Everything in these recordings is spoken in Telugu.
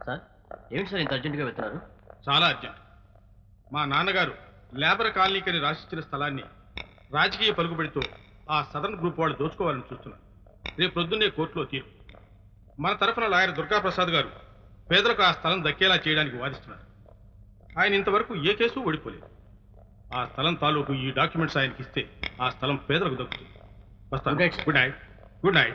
సార్ ఏమిటి సార్ ఇంత అర్జెంటుగా వెళ్తున్నారు చాలా అర్జెంట్ మా నాన్నగారు లేబర్ కాలనీకని రాసిచ్చిన స్థలాన్ని రాజకీయ పలుకుబడితో ఆ సదరన్ గ్రూప్ వాళ్ళు దోచుకోవాలని చూస్తున్నారు రేపు ప్రొద్దున్నే కోర్టులో తీర్పు మన తరఫున లాయర్ దుర్గాప్రసాద్ గారు పేదలకు ఆ స్థలం దక్కేలా చేయడానికి వాదిస్తున్నారు ఆయన ఇంతవరకు ఏ కేసు ఓడిపోలేదు ఆ స్థలం తాలూకు ఈ డాక్యుమెంట్స్ ఆయనకి ఇస్తే ఆ స్థలం పేదలకు దక్కుతుంది వస్తాను Good night, sir. Good night good night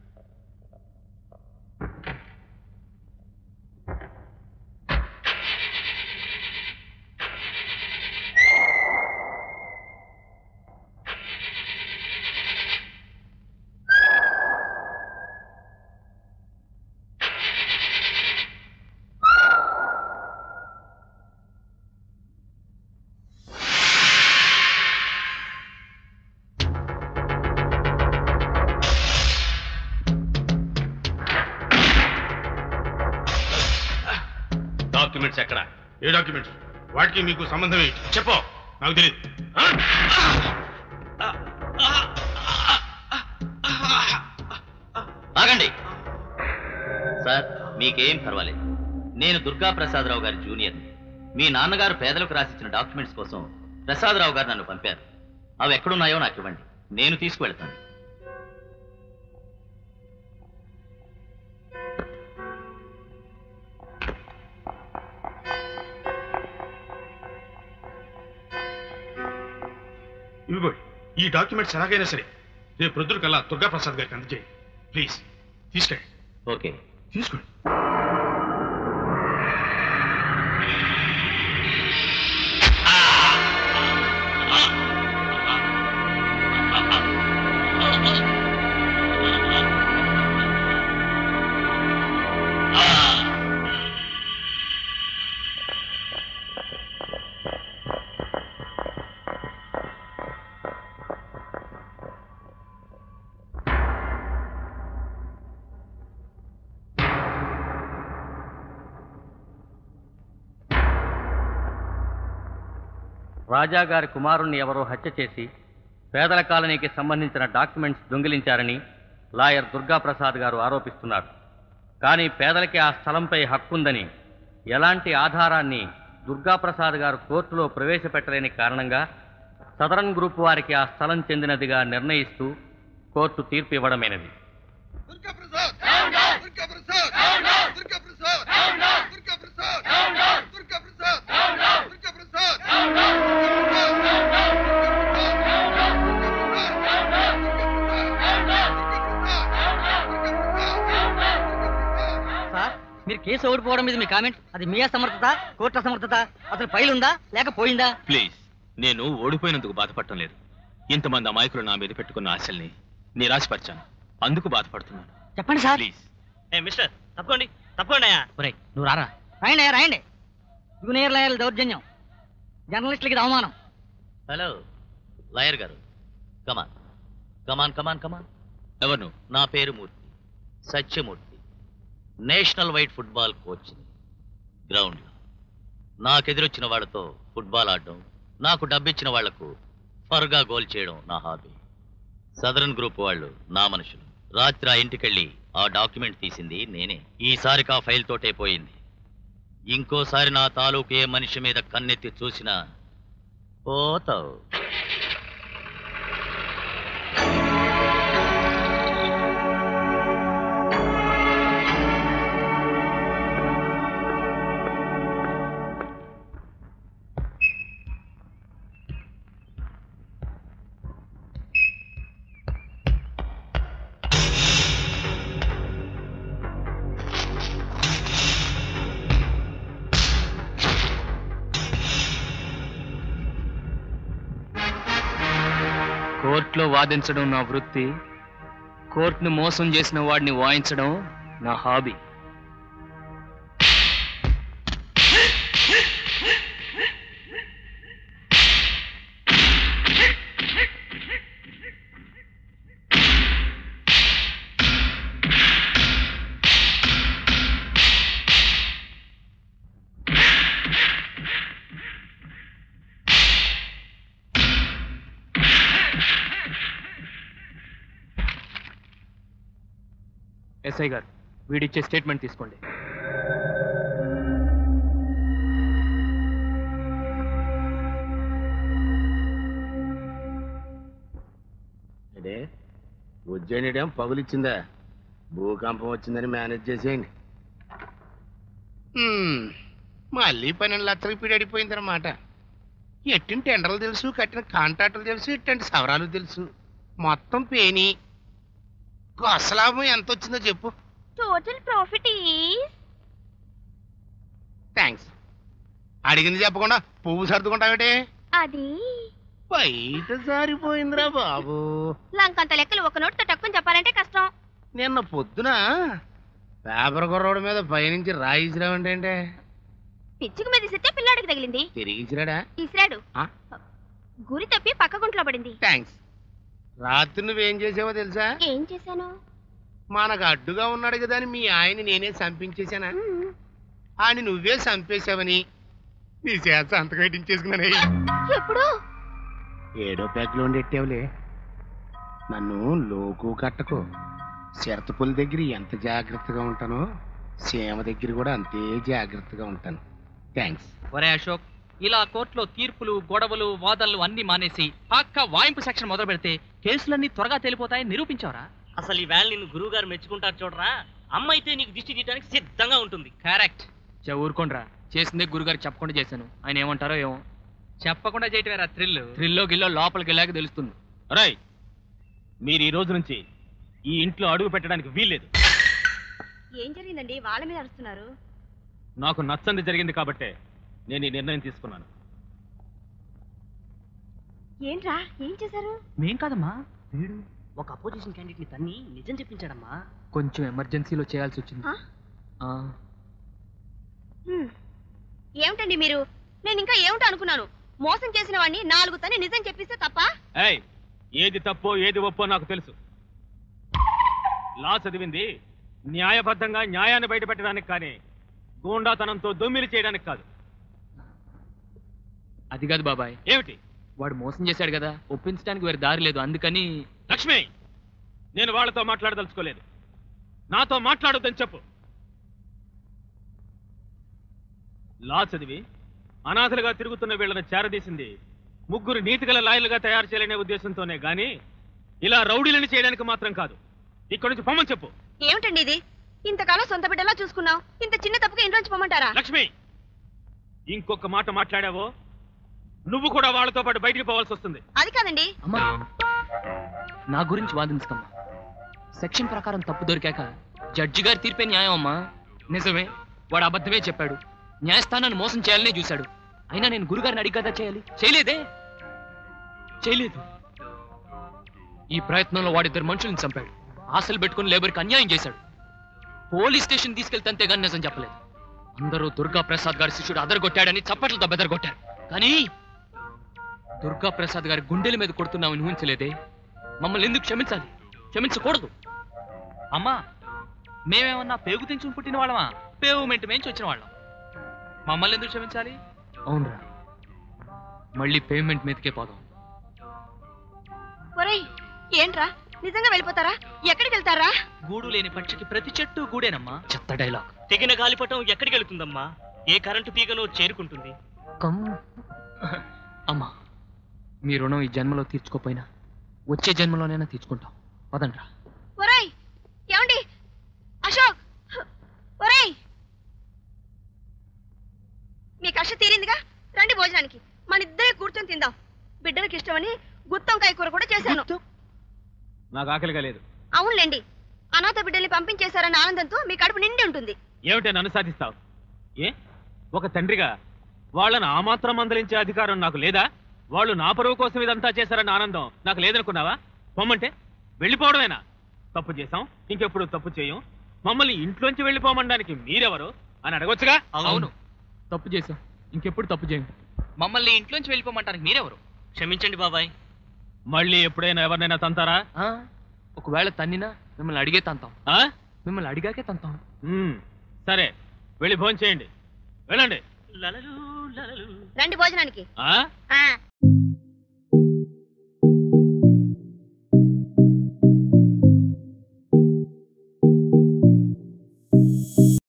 documents ఎక్కడ ఏ డాక్యుమెంట్స్ వాటికి మీకు సంబంధం ఏంటి చెప్పు నాకు తెలియదు ఆగండి సార్ మీకేం పర్వాలేదు నేను దుర్గా ప్రసాదరావు గారి జూనియర్ మీ నాన్నగారు పేదలకు రాసిచ్చిన డాక్యుమెంట్స్ కోసం ప్రసాదరావు గారు నన్ను పంపారు అవి ఎక్కడున్నాయో నాకు ఇవ్వండి నేను తీసుకువెళ్తాను ఇవిగోండి ఈ డాక్యుమెంట్స్ ఎలాగైనా సరే రేపు ప్రొద్దున కల్లా దుర్గా ప్రసాద్ గారికి అందజేయండి ప్లీజ్ తీసుకెళ్ళండి ఓకే తీసుకోండి రాజా గారి కుమారుణ్ణి ఎవరో హత్య చేసి పేదల కాలనీకి సంబంధించిన డాక్యుమెంట్స్ దొంగిలించారని లాయర్ దుర్గాప్రసాద్ గారు ఆరోపిస్తున్నారు కానీ పేదలకి ఆ స్థలంపై హక్కుందని ఎలాంటి ఆధారాన్ని దుర్గాప్రసాద్ గారు కోర్టులో ప్రవేశపెట్టలేని కారణంగా సదరన్ గ్రూప్ వారికి ఆ స్థలం చెందినదిగా నిర్ణయిస్తూ కోర్టు తీర్పు ఇవ్వడమైనది సార్ మీరు కేసు ఓడిపోవడం మీద మీ కామెంట్ అది మీ అసమర్థత కోర్టు అసమర్థత అసలు ఫైల్ ఉందా లేక పోయిందా ప్లీజ్ నేను ఓడిపోయినందుకు బాధపడటం లేదు ఇంతమంది అమాయకులు నా మీద పెట్టుకున్న ఆశల్ని నిరాశపరిచాను అందుకు బాధపడుతున్నాను చెప్పండి సార్ ప్లీజ్ మిస్టర్ తప్పకోండి తప్పకోండి అయ్యా ఒరేయ్ నువ్వు రారా రాయండి అయ్యా, రాయండి జూనియర్ లాయర్ల దౌర్జన్యం జర్నలిస్టులకి ఇది అవమానం హలో లాయర్ గారు కమాన్ కమాన్ కమాన్ కమాన్ ఎవరు నువ్వు నా పేరు Murthy Satyamurthy national wide football coach గ్రౌండ్లో నాకెదురొచ్చిన వాళ్ళతో ఫుట్బాల్ ఆడడం నాకు డబ్బిచ్చిన వాళ్లకు ఫర్గా గోల్ చేయడం నా హాబీ సదరన్ గ్రూప్ వాళ్ళు నా మనుషులు రాత్రి ఆ ఇంటికెళ్ళి ఆ డాక్యుమెంట్ తీసింది నేనే ఈసారికి ఆ ఫైల్ తోటే పోయింది ఇంకోసారి నా తాలూకు ఏ మనిషి మీద కన్నెత్తి చూసినా పోతావు కోర్టులో వాదించడం నా వృత్తి కోర్టును మోసం చేసిన వాడిని వాయించడం నా హాబీ ఎస్ఐ గారు వీడిచ్చే స్టేట్మెంట్ తీసుకోండి ఏంటేం పగులిచ్చిందా భూకంపం వచ్చిందని మేనేజ్ చేసేయండి హ్మ్, మళ్ళీ పన్నెండు లక్షలకు పీడడిపోయింది అనమాట ఎట్టిన టెండర్లు తెలుసు కట్టిన కాంట్రాక్టులు తెలుసు ఇట్టంటి సవరాలు తెలుసు మొత్తం పేని కొసలాభం ఎంత వచ్చిందో చెప్పు టోటల్ ప్రాఫిట్ ఈస్ థ్యాంక్స్ అడిగింది చెప్పకుండా పువ్వు సర్దుకుంటావేటే అది బయట జారిపోయిందిరా బాబు లంకంత లెక్కలు ఒక నోటితో టక్కుని చెప్పాలంటే కష్టం నిన్న పొద్దున పేపర్ కుర్రోడు మీద పైనుంచి రాయిసిరావంటే అంటే పిచ్చుకు మీద ఇసిరితే పిల్లాడికి తగిలింది తిరిగి ఇచ్చిరాడా ఇసిరాడు ఆ? గురి తప్పి పక్క గుంట్లో పడింది థ్యాంక్స్ రాత్రి నువ్వేం చేసావో తెలుసా ఏం చేశాను మనకు అడ్డుగా ఉన్నాడు కదా అని మీ ఆయన నేనే చంపించేశానా మ్మ్. ఆయన నువ్వే చంపేశావని నీ చేత సంతకం పెట్టించేసుకున్నానే ఎప్పుడు ఏడో ప్యాక్లో ఉండేట్టేవులే నన్ను లోకు కట్టకు చిరతపుల దగ్గర ఎంత జాగ్రత్తగా ఉంటానో సీమ దగ్గర కూడా అంతే జాగ్రత్తగా ఉంటాను థ్యాంక్స్ ఒరే అశోక్ ఇలా కోర్టులో తీర్పులు గొడవలు వాదనలు అన్ని మానేసి పక్క వాయింపు సెక్షన్ మొదలు పెడితే కేసులన్నీ త్వరగా తేలిపోతాయని నిరూపించావరా అసలు ఈ వేళ నిన్ను గురువు గారు మెచ్చుకుంటారు చూడరా అమ్మ అయితే నీకు దిష్టి తీయడానికి సిద్ధంగా ఉంటుంది కరెక్ట్ ఊరుకోండ్రా చేసిందే గురుగారు చెప్పకుండా చేశాను ఆయన ఏమంటారో ఏమో చెప్పకుండా చేయటమేరా థ్రిల్ థ్రిల్లో గిల్లో లోపలికి వెళ్ళాక తెలుస్తుంది రాయ్ మీరు ఈ రోజు నుంచి ఈ ఇంట్లో అడుగు పెట్టడానికి వీల్లేదు ఏం జరిగిందండి వాళ్ళ మీద అరుస్తున్నారు నాకు నచ్చంది జరిగింది కాబట్టే నేను ఈ నిర్ణయం తీసుకున్నాను ఏంట్రా ఏం చేశారు మేం కాదమ్మా వీడు ఒక అపోజిషన్ క్యాండిడేట్ ని తన్ని నిజం చెప్పించాడమ్మా కొంచెం ఎమర్జెన్సీలో చేయాల్సి వచ్చింది ఆ? ఆ, హ్మ్. ఏమిటండి మీరు నేను ఇంకా ఏమిటో అనుకున్నాను మోసం చేసిన వాడిని నాలుగు తని నిజం చెప్పిస్తే తప్ప ఏయ్ ఏది తప్పో ఏది ఒప్పో నాకు తెలుసు లా చదివింది న్యాయబద్ధంగా న్యాయాన్ని బయటపెట్టడానికి కానీ గూండాతనంతో దొమ్మిలి చేయడానికి కాదు అది కాదు బాబాయ్ ఏమిటి వాడు మోసం చేశాడు కదా ఒప్పించడానికి వేరే దారి లేదు అందుకని లక్ష్మి నేను వాళ్ళతో మాట్లాడదలుచుకోలేదు నాతో మాట్లాడొద్దని చెప్పు లా చదివి అనాథలుగా తిరుగుతున్న వీళ్ళని చేరదీసింది ముగ్గురు నీతిగల లాయలుగా తయారు చేయాలనే ఉద్దేశంతోనే గాని ఇలా రౌడీలను చేయడానికి మాత్రం కాదు ఇక్కడి నుంచి పొమ్మని చెప్పు ఏమిటండి ఇది ఇంతకాలం సొంత బిడ్డలా చూసుకున్నావు ఇంత చిన్న తప్పుగా ఇంట్లోంచి పొమ్మంటారా లక్ష్మి ఇంకొక మాట మాట్లాడావో నువ్వు కూడా వాళ్ళతో పాటు బయటికి పోవాల్సి వస్తుంది అది కాదండి అమ్మా నా గురించి వాదించకమ్మా సెక్షన్ ప్రకారం తప్పు దొరికాక జడ్జి గారి తీర్పే న్యాయం అమ్మా నిజమే వాడు అబద్ధమే చెప్పాడు న్యాయస్థానాన్ని మోసం చేయాలనే చూశాడు అయినా నేను గురుగారిని అడిగి కదా చేయాలి చేయలేదే చేయలేదు ఈ ప్రయత్నంలో వాడిద్దరు మనుషుల్ని చంపాడు ఆశలు పెట్టుకుని లేబర్కి అన్యాయం చేశాడు పోలీస్ స్టేషన్ తీసుకెళ్తే అంతేగాని నిజం చెప్పలేదు అందరూ దుర్గా ప్రసాద్ గారి శిష్యుడు అదరగొట్టాడని చప్పట్లతో బెదరగొట్టారు కానీ దుర్గా ప్రసాద్ గారి గుండెల మీద కొడుతున్నామని ఊహించలేదే మమ్మల్ని ఎందుకు క్షమించాలి క్షమించకూడదు అమ్మా మేమేమన్నా పేగు తెంచుకుని పుట్టిన వాళ్ళమా పేవుమెంట్ మేంచి వచ్చిన వాళ్ళం మమ్మల్ని ఎందుకు క్షమించాలి అవునరా మళ్ళీ పేమెంట్ మీదకే పోదాం ఒరేయ్ ఏంట్రా నిజంగా వెళ్ళిపోతారా ఎక్కడికి వెళ్తారా గూడు లేని పక్షికి ప్రతి చెట్టు గూడేనమ్మా చెత్త డైలాగ్ తెగిన గాలిపటం ఎక్కడికి వెళుతుందమ్మా ఏ కరెంటు తీగనో చేరుకుంటుంది కమ్ అమ్మా మీ రుణం ఈ జన్మలో తీర్చుకోపోయినా వచ్చే జన్మలోనైనా తీర్చుకుంటాం పదండ్రా ఒరేయ్ ఏమండి అశోక్ ఒరేయ్ మీ కష్ట తీరిందిగా రండి భోజనానికి మన ఇద్దరే కూర్చొని తిందాం బిడ్డలకు ఇష్టమని గుత్తొంకాయ కూర కూడా చేశాను నాకు ఆకలిగా లేదు అవునులేండి అనాథ బిడ్డల్ని పంపించేశారన్న ఆనందంతో మీ కడుపు నిండి ఉంటుంది ఏమిటే నన్ను సాధిస్తావు ఏ ఒక తండ్రిగా వాళ్ళని ఆ మాత్రం మందలించే అధికారం నాకు లేదా వాళ్ళు నా పరువు కోసం ఇదంతా చేశారన్న ఆనందం నాకు లేదనుకున్నావా పొమ్మంటే వెళ్ళిపోవడమేనా తప్పు చేశాం ఇంకెప్పుడు తప్పు చేయం మమ్మల్ని ఇంట్లోంచి వెళ్ళిపోమనడానికి మీరెవరు అని అడగొచ్చుగా అవును తప్పు చేసాం ఇంకెప్పుడు తప్పు చేయం మమ్మల్ని ఇంట్లోంచి వెళ్ళిపోమంటానికి మీరెవరు క్షమించండి బాబాయ్ మళ్ళీ ఎప్పుడైనా ఎవరినైనా తంతారా ఆ? ఒకవేళ తన్నినా మిమ్మల్ని అడిగే తంతాం ఆ? మిమ్మల్ని అడిగాకే తంతాం మ్మ్. సరే వెళ్ళి భోంచేయండి వెళ్ళండి లలలు లలలు రండి భోజనానికి ఆ ఆ